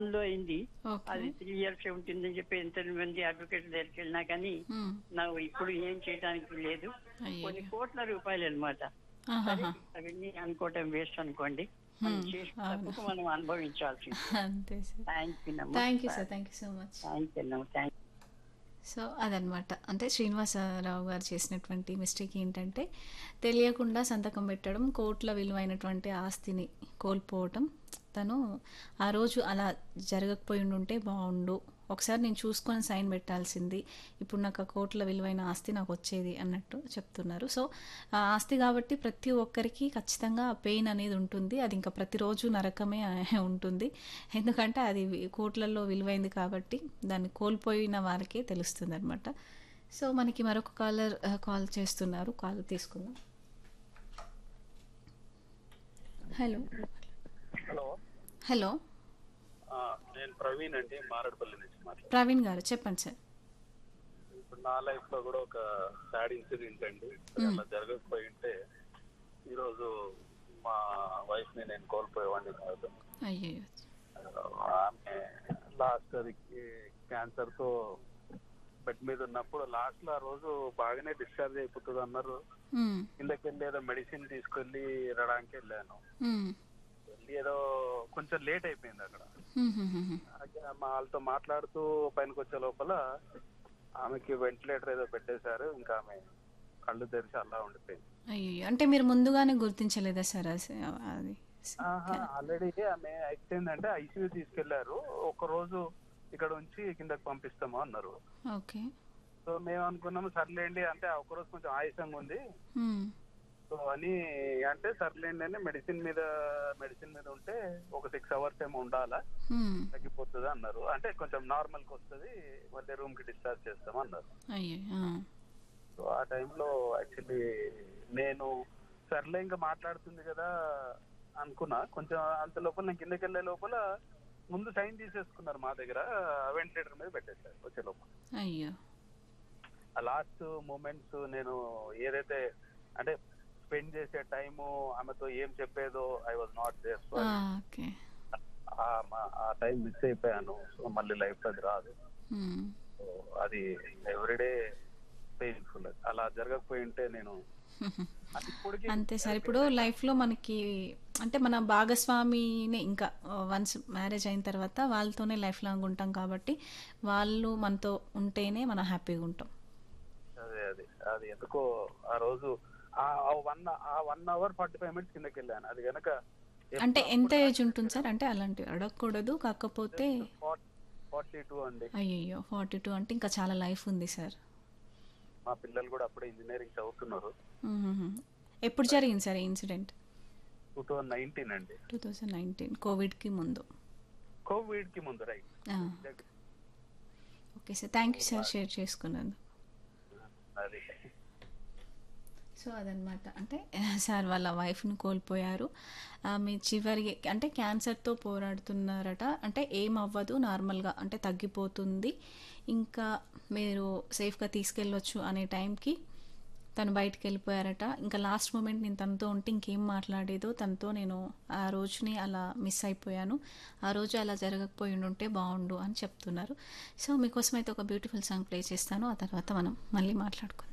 లో అయింది ఓకే అది త్రీ ఇయర్స్ ఉంటుందని చెప్పి ఎంత మంది అడ్వకేట్ దగ్గరికి వెళ్ళినా కానీ మ్మ్. నాకు ఇప్పుడు ఏం చేయడానికి లేదు అయ్యో. కొన్ని కోట్ల రూపాయలు అనమాట ఆహాహా. అవన్నీ అనుకోవటం వేస్ట్ అనుకోండి మనం Hmm, చేసిన అవును. తప్పుకు మనం అనుభవించాల్సింది అంతే sir thank you thank you sir thank you so much thank you thank so అదనమాట అంటే శ్రీనివాసరావు గారు చేసినటువంటి మిస్టేక్ ఏంటంటే తెలియకుండా సంతకం పెట్టడం కోట్ల విలువైనటువంటి ఆస్తిని కోల్పోవటం తను ఆ రోజు అలా జరగకపోయి ఉంటే బాగుండు ఒకసారి నేను చూసుకొని సైన్ పెట్టాల్సింది ఇప్పుడు నాకు ఆ కోట్ల విలువైన ఆస్తి నాకు వచ్చేది అన్నట్టు చెప్తున్నారు సో ఆ ఆస్తి కాబట్టి ప్రతి ఒక్కరికి ఖచ్చితంగా పెయిన్ అనేది ఉంటుంది అది ఇంకా ప్రతిరోజు నరకమే ఉంటుంది ఎందుకంటే అది వి- కోట్లలో విలువైంది కాబట్టి దాన్ని కోల్పోయిన వారికే తెలుస్తుంది అనమాట సో మనకి మరొక కాలర్ కాల్ చేస్తున్నారు కాల్ తీసుకుందాం హలో హలో హలో ఆ, నేను ప్రవీణ్ అండి మారడపల్లి నుంచి మాట్లాడుతున్నాను ప్రవీణ్ గారు చెప్పండి సార్ ఇప్పుడు నా లైఫ్ లో కూడా ఒక సాడ్ ఇన్సిడెంట్ అండి అలా జరగకపోయి ఉంటే ఈరోజు మా వైఫ్ ని నేను కోల్పోయేవాడిని కాదు అయ్యో ఆమె లాస్ట్ అది క్యాన్సర్ తో బెడ్ మీద ఉన్నప్పుడు లాస్ట్ లో ఆ రోజు బాగానే డిశ్చార్జ్ అయిపోతుంది అన్నారు మ్మ్. కిందకి వెళ్ళి ఏదో మెడిసిన్ తీసుకెళ్లి రడానికి వెళ్ళాను మ్మ్. వెళ్ళి ఏదో కొంచెం లేట్ అయిపోయింది అక్కడ మ్మ్, మ్మ్, మ్మ్. అలాగే మా వాళ్ళతో మాట్లాడుతూ పైనకి వచ్చే లోపల ఆమెకి వెంటిలేటర్ ఏదో పెట్టేశారు ఇంకా ఆమె కళ్ళు తెరిచి అలా ఉండిపోయింది అయ్యో అంటే మీరు ముందుగానే గుర్తించలేదా సార్ అది అది ఆల్రెడీ ఆమె అయిపోయిందంటే ఐసీయూ తీసుకెళ్లారు ఒక రోజు ఇక్కడ ఉంచి కిందకి పంపిస్తాము అన్నారు ఓకే సో మేము అనుకున్నాము సర్లేండి అంటే ఆ ఒక రోజు కొంచెం ఆయాసంగా ఉంది మ్మ్. సో అని అంటే సర్లేండి అని మెడిసిన్ మీద మెడిసిన్ మీద ఉంటే ఒక సిక్స్ అవర్స్ ఏమో ఉండాలా మ్మ్. తగ్గిపోతుంది అన్నారు అంటే కొంచెం నార్మల్ కి వస్తుంది మళ్ళీ రూమ్ కి డిశ్చార్జ్ చేస్తాం అన్నారు అయ్యో ఆ. సో ఆ టైంలో యాక్చువల్లీ నేను సర్లే ఇంకా మాట్లాడుతుంది కదా అనుకున్నా కొంచెం అంత లోపల నేను కిందకి వెళ్ళే లోపల ముందు సైన్ తీసేసుకున్నారు మా దగ్గర వెంటిలేటర్ మీద పెట్టేశారు వచ్చే లోపల అయ్యో ఆ లాస్ట్ మూమెంట్స్ నేను ఏదైతే అంటే స్పెండ్ చేసే టైము ఆమెతో ఏం చెప్పేదో I was not there so ఆ, ఓకే ఆ టైం మిస్ అయిపోయాను సో మళ్ళీ లైఫ్ అది రాదు మ్మ్. సో అది ఎవ్రీడే పెయిన్ఫుల్ అలా జరగకపోయి ఉంటే నేను అది ఇప్పటికీ అంతే సార్ ఇప్పుడు లైఫ్లో మనకి అంటే మన భాగస్వామినే ఇంకా వన్స్ మ్యారేజ్ అయిన తర్వాత వాళ్ళతోనే లైఫ్ లాంగ్ ఉంటాం కాబట్టి వాళ్ళు మనతో ఉంటేనే మనం హ్యాపీగా ఉంటాం అదే అదే అది ఎందుకో ఆ రోజు ఆ వన్ ఆ one hour forty five minutes కిందకి వెళ్ళాను అది కనుక అంటే ఎంత ఏజ్ ఉంటుంది సార్ అంటే అలాంటివి అడగకూడదు కాకపోతే ఫార్టీ టూ అండి అయ్యయ్యో ఫార్టీ టూ అంటే ఇంకా చాలా లైఫ్ ఉంది సార్ మా పిల్లలు కూడా అప్పుడే ఇంజనీరింగ్ చదువుతున్నారు మ్మ్. ఎప్పుడు జరిగింది సార్ ఈ ఇన్సిడెంట్ టూ థౌజండ్ నైన్టీన్ అండి టూ థౌజండ్ నైన్టీన్ కోవిడ్కి ముందు కోవిడ్ కి ముందు రైట్ ఆ, okay sir thank you sir share చేసుకున్నందుకు అది సో అదనమాట అంటే సార్ వాళ్ళ వైఫ్ని కోల్పోయారు ఆమె చివరి అంటే క్యాన్సర్తో పోరాడుతున్నారట అంటే ఏం అవ్వదు నార్మల్గా అంటే తగ్గిపోతుంది ఇంకా మీరు సేఫ్గా తీసుకెళ్ళొచ్చు అనే టైంకి తను బయటికి వెళ్ళిపోయారట ఇంకా లాస్ట్ మూమెంట్ నేను తనతో ఉంటే ఇంకేం మాట్లాడేదో తనతో నేను ఆ రోజుని అలా మిస్ అయిపోయాను ఆ రోజు అలా జరగకపోయి ఉంటే బాగుండు అని చెప్తున్నారు సో మీకోసం అయితే ఒక బ్యూటిఫుల్ సాంగ్ ప్లే చేస్తాను ఆ తర్వాత మనం మళ్ళీ మాట్లాడుకుందాం